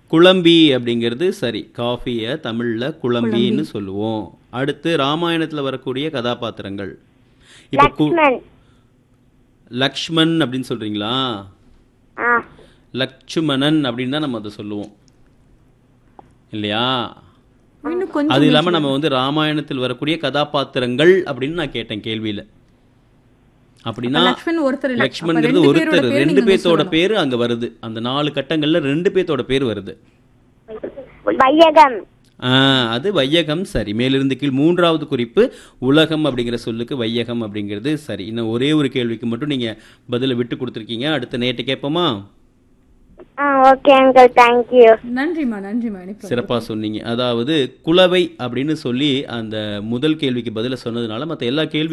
குழம்பி அப்படிங்கிறது சரி காஃபியை தமிழ்ல குழம்பின்னு சொல்லுவோம் அடுத்து ராமாயணத்துல வரக்கூடிய கதாபாத்திரங்கள் இப்போ கு லக்ஷ்மண் லக்ஷ்மண் அப்படின்னு சொல்றீங்களா ஆ லட்சுமணன் அப்படின்னு தான் நம்ம அதை சொல்லுவோம் இல்லையா இன்னும் கொஞ்சம் அது இல்லாம நம்ம வந்து ராமாயணத்தில் வரக்கூடிய கதாபாத்திரங்கள் அப்படின்னு நான் கேட்டேன் கேள்வியில அப்படின்னா லக்ஷ்மண் ஒருத்தர் இல்ல. அப்ப லக்ஷ்மண்ங்கிறது ரெண்டு பேரோட ஒருத்தர் பேரு ரெண்டு நீங்க பேர்த்தோட சொல்லணும். பேரு அங்க வருது அந்த நாலு கட்டங்கள்ல ரெண்டு பேர்த்தோட பேர் வருது வையகம் ஆ, அது வையகம் சரி மேலிருந்து கீழ் மூன்றாவது குறிப்பு உலகம் அப்படிங்கிற சொல்லுக்கு வையகம் அப்படிங்கிறது சரி இன்னும் ஒரே ஒரு கேள்விக்கு மட்டும் நீங்க பதில விட்டு கொடுத்துருக்கீங்க அடுத்த நேற்று கேட்போமா ஆ ஓகே அங்கிள் தேங்க்யூ நன்றிம்மா நன்றிம்மா இனிப்பு சிறப்பா சொன்னீங்க அதாவது குலவை அப்படின்னு சொல்லி அந்த முதல் கேள்விக்கு பதில சொன்னதுனால மற்ற எல்லா கேள்வி